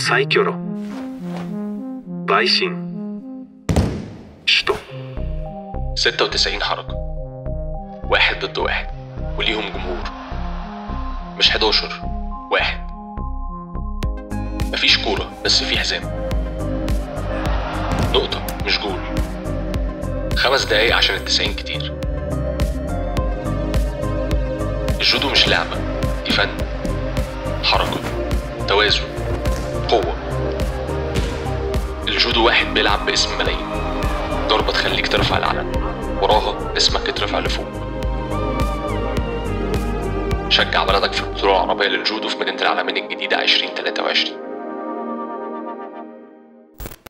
サイキョロ陪審首都 96 حركة واحد ضد واحد وليهم جمهور مش 11 واحد مفيش كورة بس في حزام نقطة مش جول خمس دقايق عشان التسعين كتير الجودو مش لعبة دي فن حركة توازن قوة الجودو واحد بيلعب باسم ملايين ضربة تخليك ترفع العلم وراها اسمك يترفع لفوق شجع بلدك في البطولة العربية للجودو في مدينة العالمين الجديدة 2023